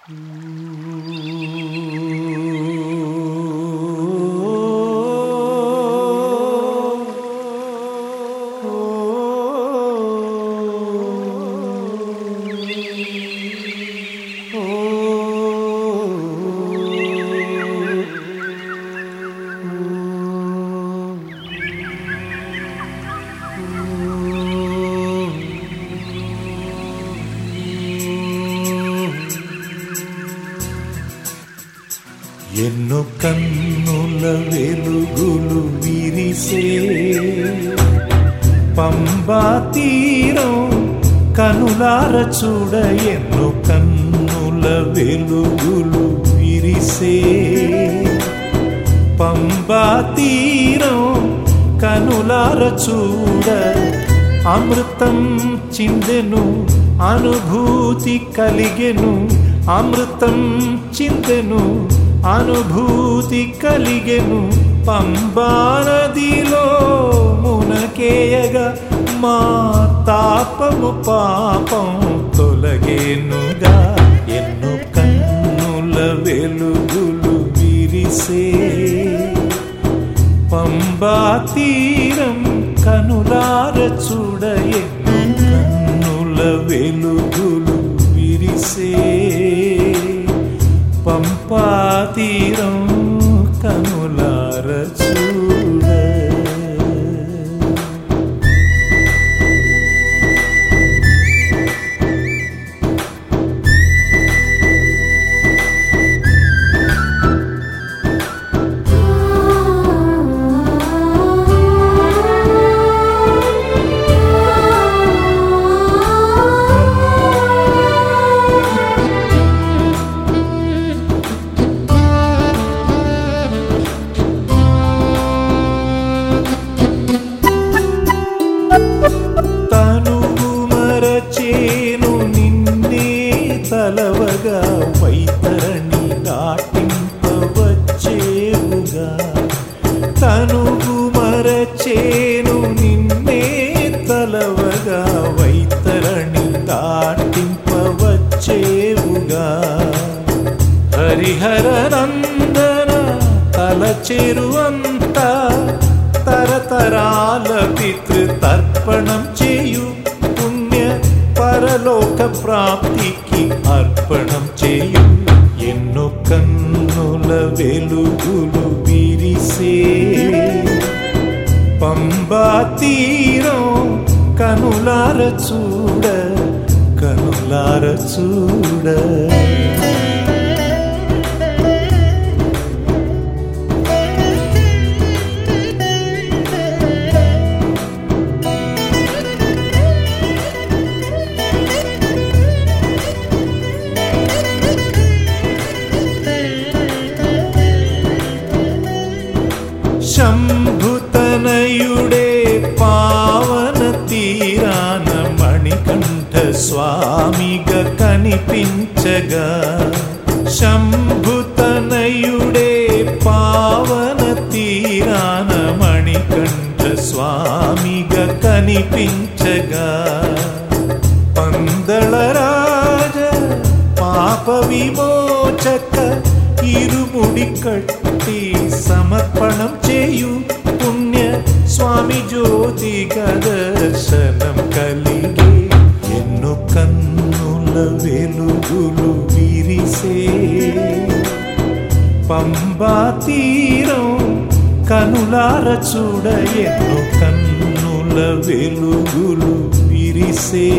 ఎన్నో కన్నుల వెలుగులు విరిసే పంబా తీరం కనులార చూడ ఎన్నో కన్నుల వెలుగులు విరిసే పంబా తీరం కనులార చూడ అమృతం చిందెను అనుభూతి కలిగెను అమృతం చిందెను అనుభూతి కలిగెను పంబా నదిలో మునకేయగా మా తాపము పాపం తొలగేనుగా ఎన్నో కన్నుల వెలుగులు విరిసే పంబా తీరం కనులార చూడ ఎన్నో కన్నుల వెలుగులు విరిసే పంపా తీరం కనులార చూడ తనువు మరచేను నిన్నే తలవగా వైతరణి దాటింపవచ్చేవుగా తనువు మరచేను నిన్నే తలవగా వైతరణి దాటింపవచ్చేవుగా హరిహర నందన తలచెరువంతా తరతరాల పితృతర్పణం చేయు పుణ్య పరలోక ప్రాప్తికి అర్పణం చేయు ఎన్నో కన్నుల వెలుగులు విరిసే పంబా తీరం కనులార చూడ కనులార చూడ శంభుతనయుడే పావన తీరాన మణికంఠ స్వామిగా కనిపించగా శంభుతనయుడే పావన తీరాన మణికంఠ స్వామిగా కనిపించగా పందళరాజ పాప విమోచక ఇరుముడి కట్టి సమర్పణం చేయు పుణ్య స్వామి జ్యోతి దర్శనం కలిగి ఎన్నో కన్నుల వెలుగులు విరిసే పంబా తీరం కనులార చూడ ఎన్నో కన్నుల వెలుగులు విరిసే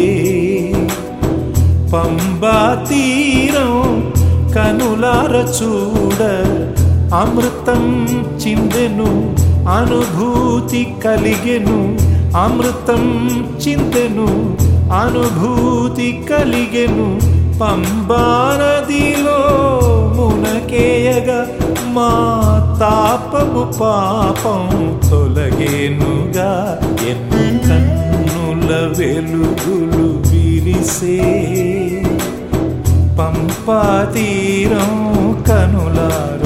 పంబా తీరం కనులార చూడ అమృతం చిందెను అనుభూతి కలిగెను అమృతం చిందెను అనుభూతి కలిగెను పంబా నదిలో మునకేయగా మా తాపము పాపం తొలగేనుగా ఎన్నో కన్నుల వెలుగులు విరిసే పంపా తీరం కనులార